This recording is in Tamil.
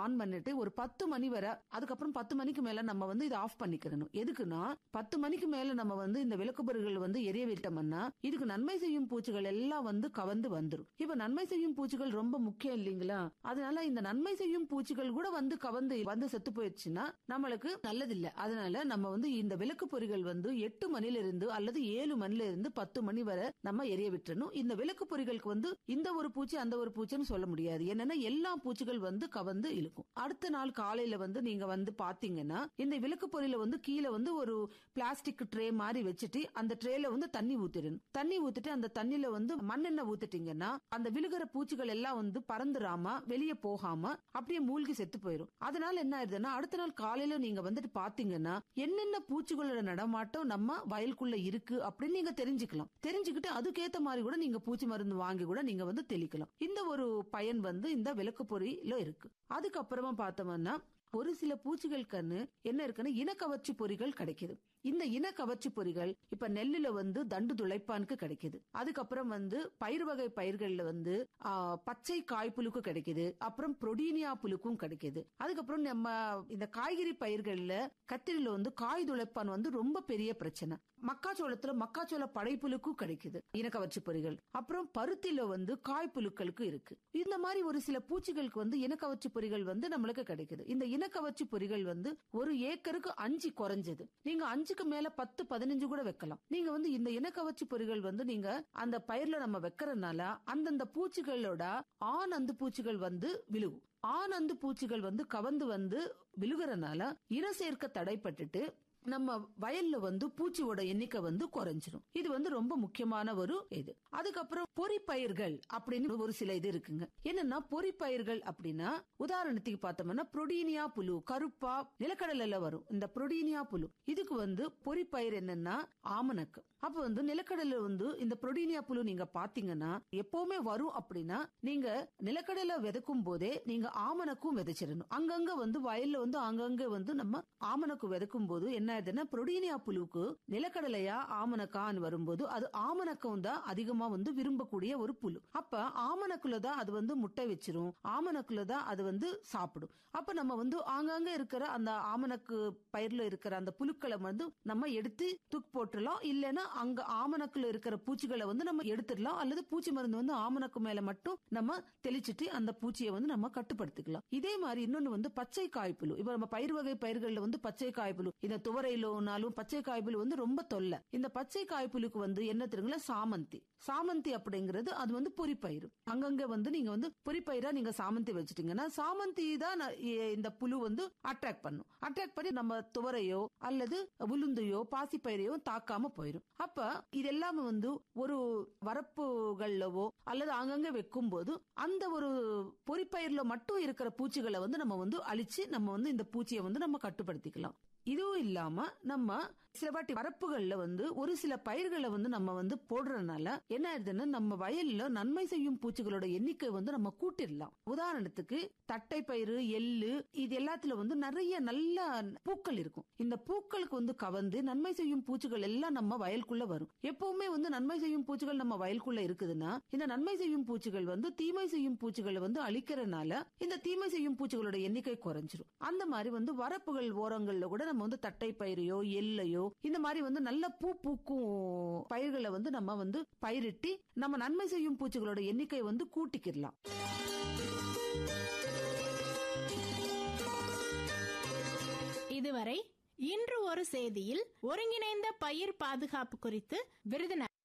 ஆன் பண்ணிட்டு ஒரு பத்து மணி வரை அதுக்கப்புறம் பத்து மணிக்கு மேல நம்ம வந்து இதை ஆஃப் பண்ணிக்கிறணும் எதுக்குன்னா பத்து மணிக்கு மேல நம்ம வந்து இந்த விளக்குப்பொருள்கள் வந்து எரிய விட்டோம்னா இதுக்கு நன்மை செய்யும் பூச்சிகள் எல்லாம் வந்து கவர்ந்து வந்துரும் இப்ப நன்மை செய்யும் பூச்சிகள் ரொம்ப முக்கியம் இல்லைங்களா அதனால இந்த நன்மை செய்யும் பூச்சிகள் கூட வந்து கவர்ந்து வந்து செத்து போயிடுச்சுன்னா நம்மளுக்கு நல்லதில்ல அதனால நம்ம வந்து இந்த விளக்கு பொறிகள் வந்து எட்டு மணில இருந்து அல்லது ஏழு மணில இருந்து பத்து மணி வரை நம்ம எரிய விட்டுறணும் இந்த விளக்கு பொறிகளுக்கு வந்து இந்த ஒரு பூச்சி அந்த ஒரு பூச்சின்னு சொல்ல முடியாது என்னன்னா எல்லா பூச்சிகள் வந்து கவர்ந்து இழுக்கும் அடுத்த நாள் காலையில வந்து நீங்க வந்து பாத்தீங்கன்னா இந்த விளக்கு பொறியில வந்து கீழே வந்து ஒரு பிளாஸ்டிக் ட்ரே மாதிரி வச்சுட்டு அந்த ட்ரேல வந்து தண்ணி ஊத்திடணும் தண்ணி ஊத்திட்டு அந்த தண்ணில வந்து மண்ணெண்ணெய் ஊத்திட்டீங்கன்னா அந்த விழுகிற பூச்சிகள் எல்லாம் வந்து பறந்துடாம வெளியே போகாம அப்படியே மூழ்கி செத்து போயிடும் அதனால என்ன ஆயிருதுன்னா அடுத்த நாள் காலையில நீங்க வந்துட்டு பாத்தீங்கன்னா என்னென்ன பூச்சிகளோட நடமாட்டம் நம்ம வயலுக்குள்ள இருக்கு அப்படின்னு நீங்க தெரிஞ்சுக்கலாம் தெரிஞ்சுக்கிட்டு அதுக்கேத்த மாதிரி கூட நீங்க பூச்சி மருந்து வாங்கி கூட நீங்க வந்து தெளிக்கலாம் இந்த ஒரு பயன் வந்து இந்த விளக்கு பொறியில இருக்கு அதுக்கப்புறமா பார்த்தோம்னா ஒரு சில பூச்சிகள் கண்ணு என்ன இருக்குன்னா இனக்கவர்ச்சி பொறிகள் கிடைக்குது இந்த இனக்கவர்ச்சி பொறிகள் இப்ப நெல்லுல வந்து தண்டு துளைப்பானுக்கு கிடைக்குது அதுக்கப்புறம் வந்து பயிர் வகை பயிர்கள்ல வந்து ஆ, பச்சை காய் புழுக்கு கிடைக்குது அப்புறம் புரோடீனியா புழுக்கும் கிடைக்குது அதுக்கப்புறம் நம்ம இந்த காய்கறி பயிர்கள்ல கத்திரில வந்து காய் துளைப்பான் வந்து ரொம்ப பெரிய பிரச்சனை மக்காச்சோளத்துல மக்காச்சோள படைப்புழுக்கும் கிடைக்குது இனக்கவர்ச்சி பொறிகள் அப்புறம் பருத்தில வந்து காய் புழுக்களுக்கு இருக்கு இந்த மாதிரி ஒரு சில பூச்சிகளுக்கு வந்து இனக்கவர்ச்சி பொறிகள் வந்து நம்மளுக்கு கிடைக்குது இந்த இனக்கவர்ச்சி பொறிகள் வந்து ஒரு ஏக்கருக்கு அஞ்சு குறைஞ்சது நீங்க அஞ்சுக்கு மேல பத்து பதினஞ்சு கூட வைக்கலாம் நீங்க வந்து இந்த இனக்கவர்ச்சி பொறிகள் வந்து நீங்க அந்த பயிர்ல நம்ம வைக்கிறதுனால அந்தந்த பூச்சிகளோட ஆண் அந்து பூச்சிகள் வந்து விழுகும் ஆண் அந்து பூச்சிகள் வந்து கவர்ந்து வந்து விழுகிறனால இன சேர்க்க தடைப்பட்டுட்டு நம்ம வயல்ல வந்து பூச்சியோட எண்ணிக்கை வந்து குறைஞ்சிரும் இது வந்து ரொம்ப முக்கியமான ஒரு இது அதுக்கப்புறம் பொறிப்பயிர்கள் அப்படின்னு ஒரு சில இது இருக்குங்க என்னன்னா பொறிப்பயிர்கள் அப்படின்னா உதாரணத்துக்கு பார்த்தோம்னா புரோடீனியா புழு கருப்பா நிலக்கடலைல வரும் இந்த புரோடீனியா புழு இதுக்கு வந்து பொறிப்பயிர் என்னன்னா ஆமணக்கு அப்ப வந்து நிலக்கடலை வந்து இந்த புரோடீனியா புழு நீங்க பாத்தீங்கன்னா எப்பவுமே வரும் அப்படின்னா நீங்க நிலக்கடலை விதைக்கும் போதே நீங்க ஆமணக்கும் விதைச்சிடணும் அங்கங்க வந்து வயல்ல வந்து அங்கங்க வந்து நம்ம ஆமணக்கு விதைக்கும் போது என்ன ஆகுதுன்னா புரோடீனியா புழுவுக்கு நிலக்கடலையா ஆமணக்கான்னு வரும்போது அது ஆமணக்கம் தான் அதிகமா வந்து விரும்பக்கூடிய ஒரு புழு அப்ப ஆமணக்குல தான் அது வந்து முட்டை வச்சிரும் ஆமணக்குல தான் அது வந்து சாப்பிடும் அப்ப நம்ம வந்து ஆங்காங்க இருக்கிற அந்த ஆமணக்கு பயிர்ல இருக்கிற அந்த புழுக்களை வந்து நம்ம எடுத்து தூக்கி போட்டுடலாம் இல்லைன்னா அங்க ஆமணக்குல இருக்கிற பூச்சிகளை வந்து நம்ம எடுத்துடலாம் அல்லது பூச்சி மருந்து வந்து ஆமணக்கு மேல மட்டும் நம்ம தெளிச்சிட்டு அந்த பூச்சியை வந்து நம்ம கட்டுப்படுத்திக்கலாம் இதே மாதிரி இன்னொன்னு வந்து பச்சை காய்ப்புழு இப்ப நம்ம பயிர் வகை பயிர்கள்ல வந்து பச்சை காய்ப்புழு இந்த துவரையிலோனாலும் பச்சை காய்ப்புழு வந்து ரொம்ப தொல்லை இந்த பச்சை காய்ப்புழுக்கு வந்து என்ன தெரியுங்களா சாமந்தி சாமந்தி அப்படிங்கிறது அது வந்து பொறிப்பயிர் அங்கங்க வந்து நீங்க வந்து பொறிப்பயிரா நீங்க சாமந்தி வச்சுட்டீங்கன்னா சாமந்தி தான் ந- இ- இந்த புழு வந்து அட்ராக்ட் பண்ணும் அட்ராக்ட் பண்ணி நம்ம துவரையோ அல்லது உளுந்தையோ பாசிப்பயிரையோ தாக்காம போயிடும் அப்ப இது எல்லாமே வந்து ஒரு வரப்புகள்லவோ அல்லது அங்கங்க வைக்கும் போது அந்த ஒரு பொறிப்பயிர்ல மட்டும் இருக்கிற பூச்சிகளை வந்து நம்ம வந்து அழிச்சு நம்ம வந்து இந்த பூச்சியை வந்து நம்ம கட்டுப்படுத்திக்கலாம் இதுவும் இல்லாம நம்ம சில வாட்டி வரப்புகள்ல வந்து ஒரு சில பயிர்களை வந்து நம்ம வந்து போடுறதுனால என்ன ஆயிடுதுன்னா நம்ம வயல்ல நன்மை செய்யும் பூச்சிகளோட எண்ணிக்கை வந்து நம்ம கூட்டிடலாம் உதாரணத்துக்கு தட்டை பயிறு எள்ளு இது எல்லாத்துல வந்து நிறைய நல்ல பூக்கள் இருக்கும் இந்த பூக்களுக்கு வந்து கவர்ந்து நன்மை செய்யும் பூச்சிகள் எல்லாம் நம்ம வயலுக்குள்ள வரும் எப்பவுமே வந்து நன்மை செய்யும் பூச்சிகள் நம்ம வயலுக்குள்ள இருக்குதுன்னா இந்த நன்மை செய்யும் பூச்சிகள் வந்து தீமை செய்யும் பூச்சிகளை வந்து அழிக்கிறதுனால இந்த தீமை செய்யும் பூச்சிகளோட எண்ணிக்கை குறைஞ்சிரும் அந்த மாதிரி வந்து வரப்புகள் ஓரங்கள்ல கூட நம்ம வந்து தட்டை பயிரையோ எள்ளையோ இந்த மாதிரி வந்து நல்ல பூ பூக்கும் பயிர்களை வந்து நம்ம வந்து பயிரிட்டி நம்ம நன்மை செய்யும் பூச்சிகளோட எண்ணிக்கை வந்து கூட்டிக்கிடலாம் இதுவரை இன்று ஒரு செய்தியில் ஒருங்கிணைந்த பயிர் பாதுகாப்பு குறித்து விருதுநகர்